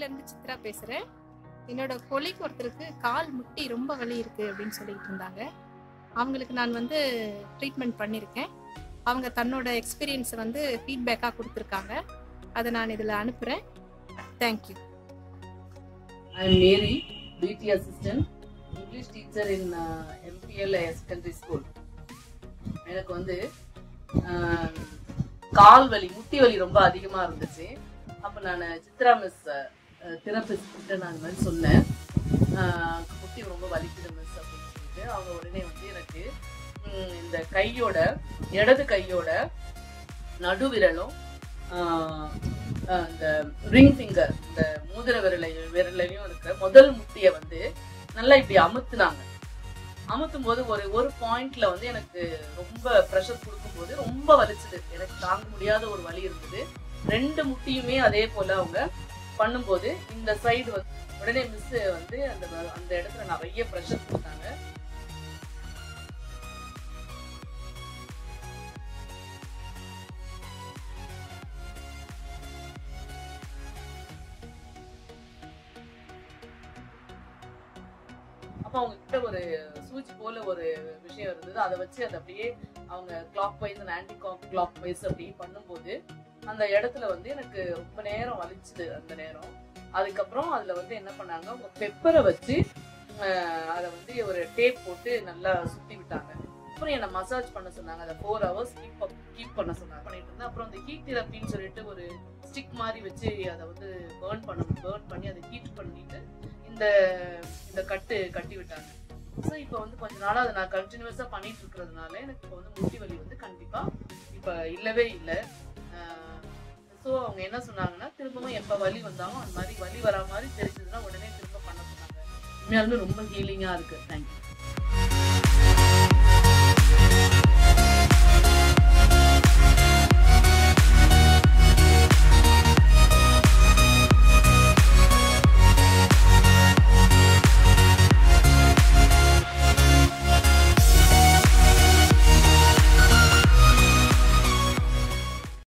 இருந்து சித்ரா பேசுறேன் என்னோட கொலைக்கு ஒருத்தருக்கு கால் முட்டி ரொம்ப வலி இருக்கு அப்படின்னு சொல்லிட்டு இருந்தாங்க அவங்களுக்கு நான் வந்து ட்ரீட்மெண்ட் பண்ணியிருக்கேன் அவங்க தன்னோட எக்ஸ்பீரியன்ஸை வந்து ஃபீட்பேக்காக கொடுத்துருக்காங்க அதை நான் இதில் அனுப்புகிறேன் thank you I'm Mary, BT assistant, English teacher in uh, MPL secondary school. எனக்கு வந்து ஆஹ், கால் வலி முட்டி வலி ரொம்ப அதிகமா இருந்துச்சு அப்ப நான் சித்ரா மிஸ் தெரபிஸ்ட் கிட்ட நான் இந்த மாதிரி சொன்னேன் ஆஹ், முட்டி ரொம்ப வலிக்குது மிஸ் அப்படின்னு சொல்லிட்டு அவங்க உடனே வந்து எனக்கு ம், இந்த கையோட இடது கையோட நடுவிரலும் ஆஹ், ஆஹ், இந்த ரிங் ஃபிங்கர் இந்த மூதிர விரலை விரலையும் இருக்கிற முதல் முட்டிய வந்து நல்லா இப்படி அமுத்துனாங்க அமுத்தும் போது ஒரு ஒரு பாயிண்ட்ல வந்து எனக்கு ரொம்ப ப்ரெஷர் கொடுக்கும்போது ரொம்ப வலிச்சுது எனக்கு தாங்க முடியாத ஒரு வலி இருந்தது ரெண்டு முட்டியுமே அதே போல அவங்க பண்ணும்போது இந்த சைடு வந்து உடனே மிஸ் வந்து அந்த அந்த இடத்துல நிறைய ப்ரெஷர் கொடுத்தாங்க அப்ப அவங்க கிட்ட ஒரு சூச்சி போல ஒரு விஷயம் இருந்தது அதை வச்சு அதை அப்படியே அவங்க clockwise and anticlockwise அப்படி பண்ணும்போது அந்த இடத்துல வந்து எனக்கு ரொம்ப நேரம் வலிச்சுது அந்த நேரம் அதுக்கப்புறம் அதுல வந்து என்ன பண்ணாங்க அவங்க பெப்பரை வச்சு ஆஹ், அதை வந்து ஒரு டேப் போட்டு நல்லா சுத்தி விட்டாங்க அப்புறம் என்னை மசாஜ் பண்ண சொன்னாங்க அதை ஃபோர் ஹவர்ஸ் கீப் கீப் பண்ண சொன்னாங்க பண்ணிட்டு இருந்தேன் அப்புறம் அந்த ஹீட் தெரப்பின்னு சொல்லிட்டு ஒரு ஸ்டிக் மாதிரி வச்சு அதை வந்து பேர்ன் பண்ணணும் பேர்ன் பண்ணி அதை ஹீட் பண்ணிட்டு இந்த இந்த கட்டு கட்டி விட்டாங்க ஸோ இப்போ வந்து கொஞ்ச நாளா அதை நான் கண்டினியூஸா பண்ணிட்டு இருக்கிறதுனால எனக்கு இப்போ வந்து முட்டி வலி வந்து கண்டிப்பா இப்போ இல்லவே இல்லை ஸோ அவங்க என்ன சொன்னாங்கன்னா திரும்பவும் எப்போ வலி வந்தாலும் அந்த மாதிரி வலி வரா மாதிரி தெரிஞ்சதுன்னா உடனே திரும்ப பண்ண சொன்னாங்க உண்மையாலுமே ரொம்ப ஹீலிங்கா இருக்கு தேங்க்யூ